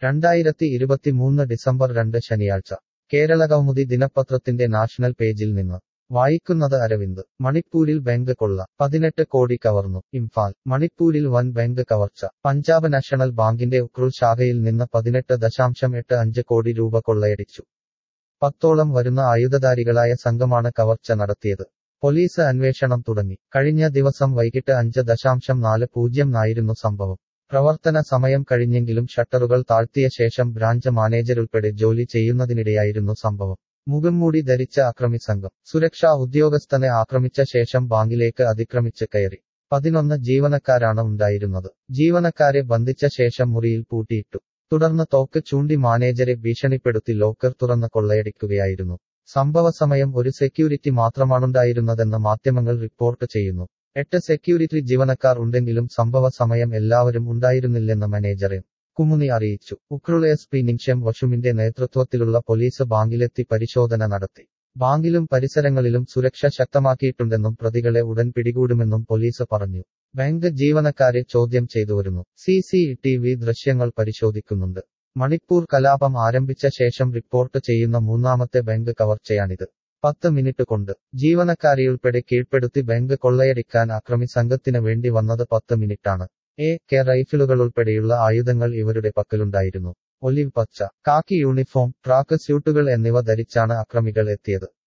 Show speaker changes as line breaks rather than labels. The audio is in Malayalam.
രണ്ടായിരത്തി ഇരുപത്തിമൂന്ന് ഡിസംബർ രണ്ട് ശനിയാഴ്ച കേരളകൗമുദി ദിനപത്രത്തിന്റെ നാഷണൽ പേജിൽ നിന്ന് വായിക്കുന്നത് അരവിന്ദ് മണിപ്പൂരിൽ ബാങ്ക് കൊള്ള പതിനെട്ട് കോടി കവർന്നു ഇംഫാൽ മണിപ്പൂരിൽ വൻ ബാങ്ക് കവർച്ച പഞ്ചാബ് നാഷണൽ ബാങ്കിന്റെ ഉക്രുൾ ശാഖയിൽ നിന്ന് പതിനെട്ട് ദശാംശം എട്ട് അഞ്ച് കോടി രൂപ കൊള്ളയടിച്ചു പത്തോളം വരുന്ന ആയുധധാരികളായ സംഘമാണ് കവർച്ച നടത്തിയത് പോലീസ് അന്വേഷണം തുടങ്ങി കഴിഞ്ഞ ദിവസം വൈകിട്ട് അഞ്ച് ദശാംശം നാല് പൂജ്യംനായിരുന്നു സംഭവം പ്രവർത്തന സമയം കഴിഞ്ഞെങ്കിലും ഷട്ടറുകൾ താഴ്ത്തിയ ശേഷം ബ്രാഞ്ച് മാനേജരുൾപ്പെടെ ജോലി ചെയ്യുന്നതിനിടെയായിരുന്നു സംഭവം മുഖംമൂടി ധരിച്ച അക്രമി സംഘം സുരക്ഷാ ഉദ്യോഗസ്ഥനെ ആക്രമിച്ച ശേഷം ബാങ്കിലേക്ക് അതിക്രമിച്ച് കയറി പതിനൊന്ന് ജീവനക്കാരാണ് ഉണ്ടായിരുന്നത് ജീവനക്കാരെ ബന്ധിച്ച ശേഷം മുറിയിൽ പൂട്ടിയിട്ടു തുടർന്ന് തോക്ക് ചൂണ്ടി മാനേജരെ ഭീഷണിപ്പെടുത്തി ലോക്കർ തുറന്ന് കൊള്ളയടിക്കുകയായിരുന്നു സംഭവ സമയം ഒരു സെക്യൂരിറ്റി മാത്രമാണുണ്ടായിരുന്നതെന്ന് മാധ്യമങ്ങൾ റിപ്പോർട്ട് ചെയ്യുന്നു എട്ട് സെക്യൂരിറ്റി ജീവനക്കാർ ഉണ്ടെങ്കിലും സംഭവ സമയം എല്ലാവരും ഉണ്ടായിരുന്നില്ലെന്ന് മാനേജറെ കുമുനി അറിയിച്ചു ഉക്രുൾ എസ് പി നിങ്ഷം വഷുമിന്റെ നേതൃത്വത്തിലുള്ള പോലീസ് ബാങ്കിലെത്തി പരിശോധന നടത്തി ബാങ്കിലും പരിസരങ്ങളിലും സുരക്ഷ ശക്തമാക്കിയിട്ടുണ്ടെന്നും പ്രതികളെ ഉടൻ പിടികൂടുമെന്നും പോലീസ് പറഞ്ഞു ബാങ്ക് ജീവനക്കാരെ ചോദ്യം ചെയ്തുവരുന്നു സി സി ടി വി ദൃശ്യങ്ങൾ പരിശോധിക്കുന്നുണ്ട് മണിപ്പൂർ കലാപം ആരംഭിച്ച ശേഷം റിപ്പോർട്ട് ചെയ്യുന്ന മൂന്നാമത്തെ ബാങ്ക് കവർച്ചയാണിത് പത്ത് മിനിറ്റ് കൊണ്ട് ജീവനക്കാരെയുൾപ്പെടെ കീഴ്പ്പെടുത്തി ബാങ്ക് കൊള്ളയടിക്കാൻ അക്രമി സംഘത്തിന് വേണ്ടി വന്നത് പത്ത് മിനിറ്റാണ് എ കെ റൈഫിലുകളുൾപ്പെടെയുള്ള ആയുധങ്ങൾ ഇവരുടെ പക്കലുണ്ടായിരുന്നു ഒലിവ് പച്ച കാക്കി യൂണിഫോം ട്രാക്ക് സ്യൂട്ടുകൾ എന്നിവ ധരിച്ചാണ് അക്രമികൾ എത്തിയത്